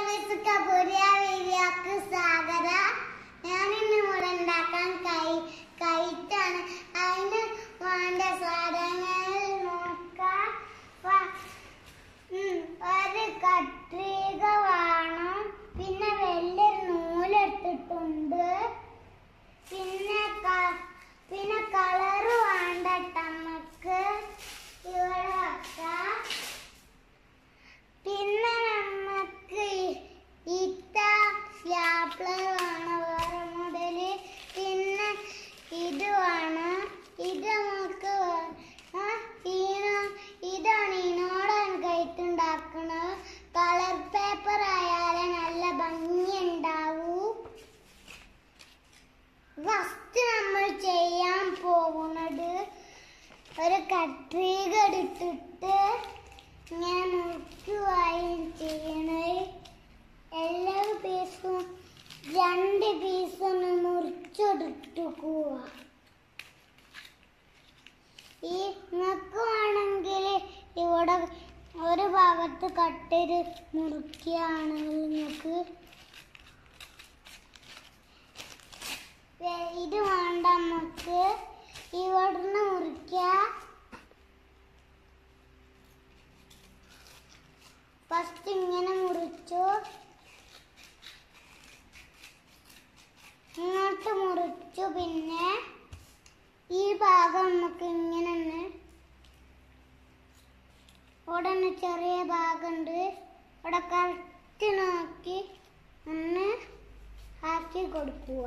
വിസുക്ക പുതിയ വീഡിയോക്ക് സ്വാഗത ഞാൻ ഇന്ന് ഇവിടെ ഉണ്ടാക്കാൻ കൈ കൈറ്റാണ് അതിന് വേണ്ട സാധനങ്ങൾ നോക്കാം വ- ഉം, ഒരു കത്രിക വേണം പിന്നെ വലിയൊരു നൂലെടുത്തിട്ടുണ്ട് പിന്നെ ക- പിന്നെ കളറ് വേണ്ട നമുക്ക് ഇവിടെ വെക്കാം പിന്നെ നമുക്ക് ഇത്ത സ്ലാപ്ലർ വേണം വേറെ മോഡല് പിന്നെ ഇത് വേണം ഇത് നമുക്ക് വേ- ആ, ഈനോ- ഇതാണ് ഇതിനോടാണ് കയറ്റുണ്ടാക്കുന്നത് കളർ പേപ്പർ ആയാലേ നല്ല ഭംഗി ഉണ്ടാവൂ ഫസ്റ്റ് നമ്മൾ ചെയ്യാൻ പോകുന്നത് ഒരു കത്രിക എടുത്തിട്ട് ഇങ്ങനെ മുറിക്കുകയും ചെയ്യണത് എല്ലാ പീസും രണ്ട് പീസൊന്ന് മുറിച്ചെടുക്കുക ഈ നിങ്ങൾക്ക് വേണമെങ്കിൽ ഇവിടെ ഒരു ഭാഗത്ത് കട്ടര് മുറിക്കുകയാണെങ്കിൽ നിങ്ങൾക്ക് വേ- ഇത് വേണ്ട നമുക്ക് ഇവിടുന്ന് മുറിക്കാം ഫസ്റ്റ് ഇങ്ങനെ മുറിച്ചു ഇങ്ങോട്ട് മുറിച്ചു പിന്നെ ഈ ഭാഗം നമുക്ക് ഇങ്ങനെ ഒന്ന് ഇവിടെ ഒന്ന് ചെറിയ ഭാഗമുണ്ട് ഇവിടെ കറക്റ്റ് നോക്കി ഒന്ന് ആക്കി കൊടുക്കുക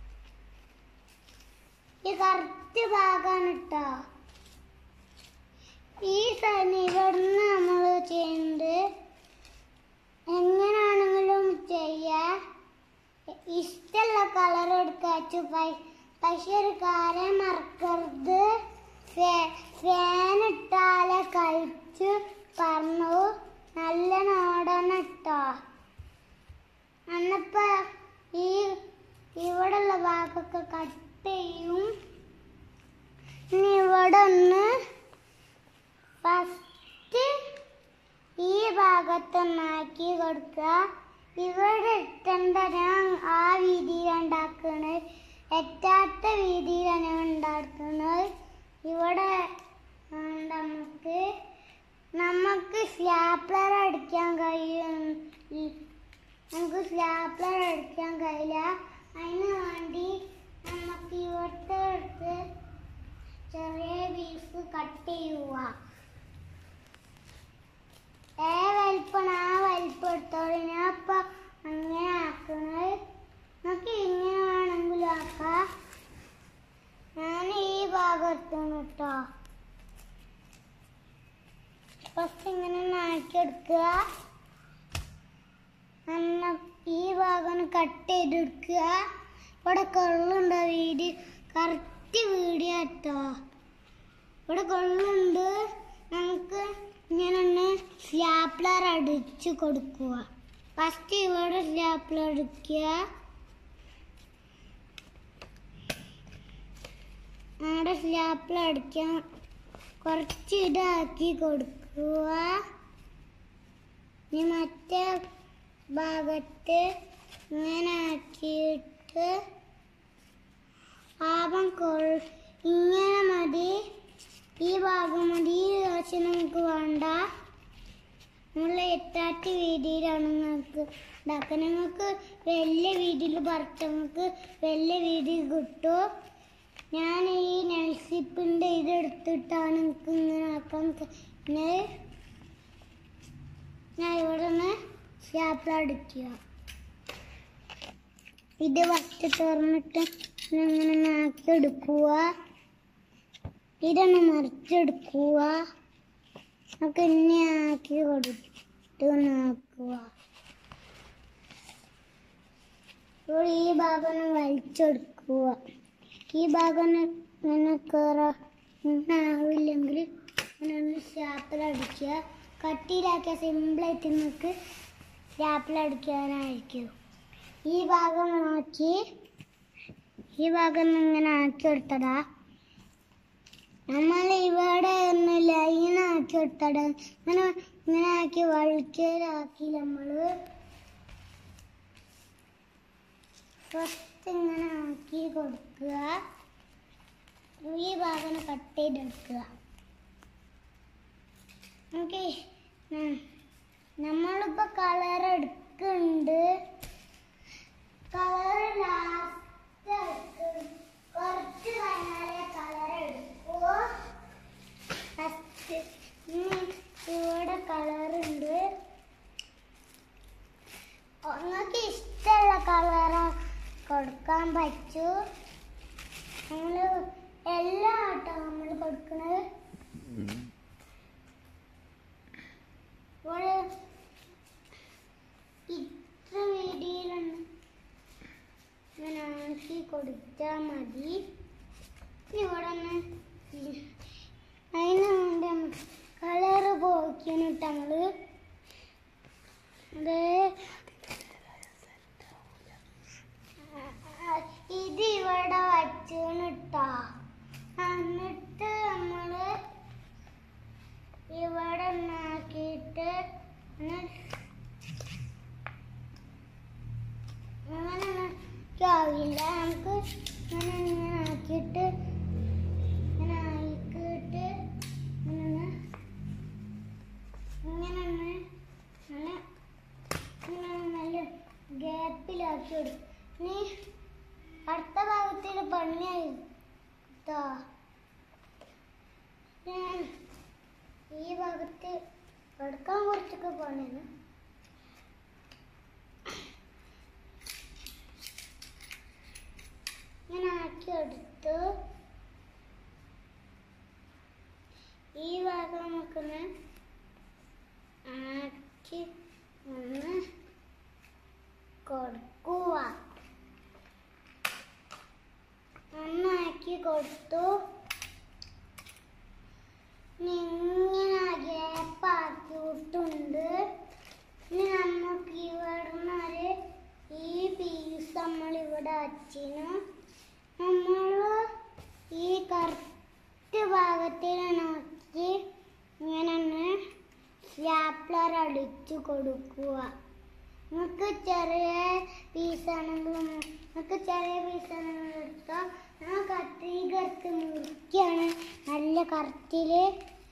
ഈ കറക്റ്റ് ഭാഗമാണ് കേട്ടോ ഈ സൈഡ് ഇവിടുന്ന് നമ്മൾ ചെയ്യുന്നത് എങ്ങനെയാണെങ്കിലും ചെയ്യാ ഇഷ്ടമുള്ള കളർ എടുക്കാച്ചു പക്ഷെ ഒരു കാര്യം മറക്കരുത് ഫാൻ ഇട്ടാലെ കഴിച്ച് പറഞ്ഞു നല്ല നോടണം ഇട്ടോ അന്നപ്പോ ഈ ഇവിടെയുള്ള ഭാഗമൊക്കെ കട്ട് ചെയ്യും ഇനി ഇവിടെ ഒന്ന് ഫസ്റ്റ് ഈ ഭാഗത്തൊന്നാക്കി കൊടുക്കുക ഇവിടെ എത്തേണ്ട ഞാൻ ആ വീതിയിൽ ഉണ്ടാക്കണത് എത്താത്ത വീതിയിലാണ് ഞാൻ ഉണ്ടാക്കുന്നത് ഇവിടെ ഉണ്ട് നമുക്ക് നമുക്ക് സ്ലാപ്ലർ അടിക്കാൻ കഴിയും ഈ- നമുക്ക് സ്ലാപ്ലർ അടിക്കാൻ കഴിയില്ല അതിന് വേണ്ടി നമുക്ക് ഇവിടുത്തെ എടുത്ത് ചെറിയ പീസ് കട്ട് ചെയ്യുക ഏ വലിപ്പം ആ വലിപ്പം എടുത്തോളൂ ഞാൻ ഇപ്പൊ അങ്ങനെ ആക്കണത് നമുക്ക് ഇങ്ങനെ വേണമെങ്കിലും ആക്കാം ഞാൻ ഈ ഭാഗത്താണ് കേട്ടോ ഫസ്റ്റ് ഇങ്ങനെ ഒന്ന് ആക്കിയെടുക്കുക അന്ന ഈ ഭാഗം കട്ട് ചെയ്തെടുക്കുക ഇവിടെ കൊള്ളുണ്ടോ വീട് കറക്റ്റ് വീഡിയോ കേട്ടോ ഇവിടെ കൊള്ളുണ്ട് നമുക്ക് ഇങ്ങനെ ഒന്ന് സ്ലാപ്ലർ അടിച്ച് കൊടുക്കുക ഫസ്റ്റ് ഇവിടെ സ്ലാപ്ലർ അടിക്കുക അവിടെ സ്ലാപ്ലർ അടിക്കാൻ കുറച്ച് ഇതാക്കി കൊടുക്കുക ഇനി മറ്റേ ഭാഗത്ത് ഇങ്ങനെ ആക്കിയിട്ട് ആപം കൊൾ ഇങ്ങനെ മതി ഈ ഭാഗം മതി ഈ ദോശ നമുക്ക് വേണ്ട നമ്മൾ എട്ടാറ്റ് വീതിയിലാണ് നിങ്ങൾക്ക് ഉണ്ടാക്കുക നിങ്ങൾക്ക് വലിയ വീതിയിൽ ഭർത്തങ്ങൾക്ക് വലിയ വീതി കിട്ടും ഞാൻ ഈ നെൽസിപ്പിൻ്റെ ഇതെടുത്തിട്ടാണ് നിങ്ങൾക്ക് ഇങ്ങനെ ആക്കാൻ പിന്നെ ഞാൻ ഇവിടെ നിന്ന് സ്റ്റാപ്ലർ അടിക്കുക ഇത് ഫസ്റ്റ് തുറന്നിട്ട് ഇങ്ങനെ ആക്കി എടുക്കുക ഇതൊന്ന് മറിച്ചെടുക്കുക നമുക്ക് ഇനി ആക്കി കൊടുത്ത് നോക്കുക ഇപ്പോൾ ഈ ഭാഗം ഒന്ന് വലിച്ചെടുക്കുക ഈ ഭാഗം ഒന്ന് ഇങ്ങനെ കയറാൻ ആവില്ലെങ്കിൽ ഇങ്ങനെ ഒന്ന് സ്റ്റാപ്പിൽ അടിക്കുക കട്ടിയിലാക്കിയ സിമ്പിളായിട്ട് നിങ്ങൾക്ക് സ്റ്റാപ്പിൽ അടിക്കാനായിരിക്കും ഈ ഭാഗം നോക്കി ഈ ഭാഗം ഇങ്ങനെ ആക്കി കൊടുത്തടാ നമ്മൾ ഇവിടെ ഒന്ന് ലൈൻ ആക്കി കൊടുത്തട ഇങ്ങനെ ഇങ്ങനെ ആക്കി വഴുക്കയിലാക്കി നമ്മള് ഫസ്റ്റ് ഇങ്ങനെ ആക്കി കൊടുക്കുക ഈ ഭാഗം കട്ട് ചെയ്തെടുക്കുക ഓക്കെ നമ്മളിപ്പോൾ കളർ എടുക്കുന്നുണ്ട് കളർ ലാസ്റ്റ് കുറച്ച് കഴിഞ്ഞാലേ കളർ എടുക്കൂ ഫസ്റ്റ് ഇവിടെ കളർ ഉണ്ട് നിങ്ങൾക്ക് ഇഷ്ടമുള്ള കളറ കൊടുക്കാൻ പറ്റൂ നമ്മൾ എല്ലാ ആട്ടോ നമ്മൾ കൊടുക്കുന്നത് ഇവിടെ ഇത്ര വീഡിയോയിലാണ് ഇങ്ങനെ ആക്കി കൊടുത്താൽ മതി ഇനി ഇവിടെ ഒന്ന് ഈ- അതിന് വേണ്ടി കളറ് പോയിക്കണിട്ട് നമ്മള് ഇത് ഇത് ഇവിടെ വച്ചിട്ടാ എന്നിട്ട് നമ്മള് ഇവിടെ ഉണ്ടാക്കിയിട്ട് അങ്ങനെ ആവില്ല നമുക്ക് ഇങ്ങനെ ഇങ്ങനെ ആക്കിയിട്ട് ഇങ്ങനെ ആക്കിയിട്ട് ഇങ്ങനെ ഇങ്ങനെ ഒന്ന് ഇങ്ങനെ ഇങ്ങനെ നല്ല ഗ്യാപ്പിലാക്കി കൊടുക്കും ഇനി അടുത്ത ഭാഗത്തിൽ പണിയായി കേട്ടോ ഞാൻ ഈ ഭാഗത്ത് എടുക്കാൻ കുറച്ചൊക്കെ പണിയാണ് ഇങ്ങനെ ആക്കി എടുത്തു ഈ ഭാഗം നമുക്കൊന്ന് ആക്കി ഒന്ന് കൊടുക്കുക ഒന്നാക്കി കൊടുത്തു ഇനി ഇങ്ങനെ ഗ്യാപ്പാക്കി വിട്ടുണ്ട് ഇനി നമുക്ക് ഇവിടുന്ന് ഒരു ഈ പീസ് നമ്മൾ ഇവിടെ വച്ചിന് നമ്മൾ ഈ കറക്റ്റ് ഭാഗത്തിൽ നോക്കി ഇങ്ങനെ ഒന്ന് സ്റ്റാപ്ലർ അടിച്ചു കൊടുക്കുക നമുക്ക് ചെറിയ പീസാണെങ്കിലും നമുക്ക് ചെറിയ പീസാണെങ്കിലും എടുക്കാം ആ കത്രികത്ത് മുറിക്കാണ് നല്ല കറക്റ്റില്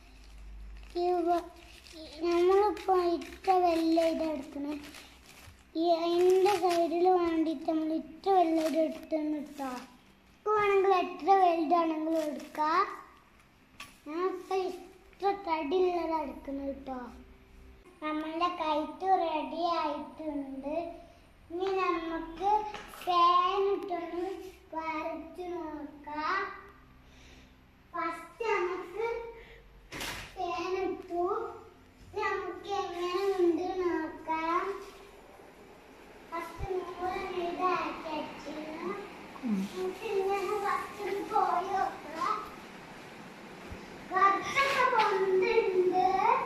നമ്മളിപ്പോൾ ഇത്ര വലിയ ഇതെടുക്കണം ഈ അതിൻ്റെ സൈഡിൽ വേണ്ടിയിട്ട് നമ്മൾ ഇത്ര വലിയ ഇത് എടുത്തെന്ന് കേട്ടോ നമുക്ക് വേണമെങ്കിൽ എത്ര വലുതാണെങ്കിലും എടുക്കാം ഞാൻ ഇപ്പം ഇത്ര തടിയുള്ളതാണ് എടുക്കുന്നത് കേട്ടോ നമ്മളുടെ കൈറ്റ് റെഡി ആയിട്ടുണ്ട് ഇനി നമുക്ക് ഫാൻ ഇട്ടൊന്ന് വരച്ചു നോക്കാം ഫസ്റ്റ് നമുക്ക് ഫാൻ ഇട്ടു ഇനി നമുക്ക് എങ്ങനെ ഉണ്ട് നോക്കാം ഫസ്റ്റ് നൂറ് ഇതാക്കി വെച്ചിരുന്നു നമുക്ക് ഇങ്ങനെ ഫസ്റ്റ് പോയി നോക്കാം കുറച്ചൊക്കെ പൊന്തുണ്ട്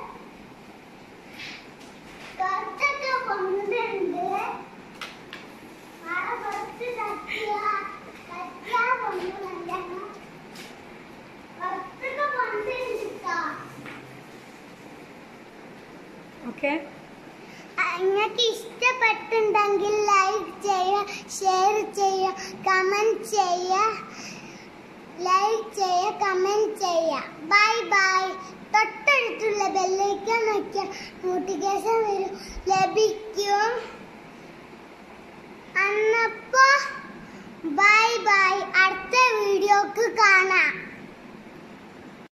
കുറച്ചൊക്കെ പൊന്തുണ്ട് അവിടെ കുറച്ച് തട്ടിയ തട്ടിയാ പൊന്തുന്നുണ്ട് കുറച്ചൊക്കെ പൊന്തുണ്ട് കേട്ടോ ഓക്കെ നിങ്ങൾക്ക് ഇഷ്ടപ്പെട്ടുണ്ടെങ്കിൽ ലൈക്ക് ചെയ്യുക ഷെയർ ചെയ്യുക കമൻറ്റ് ചെയ്യുക ലൈക്ക് ചെയ്യുക കമൻറ്റ് ചെയ്യുക ബൈ ബൈ തൊട്ടടുത്തുള്ള ബെല്ലൈക്കൺ നോക്കിയാൽ നോട്ടിഫിക്കേഷൻ വരും ലഭിക്കും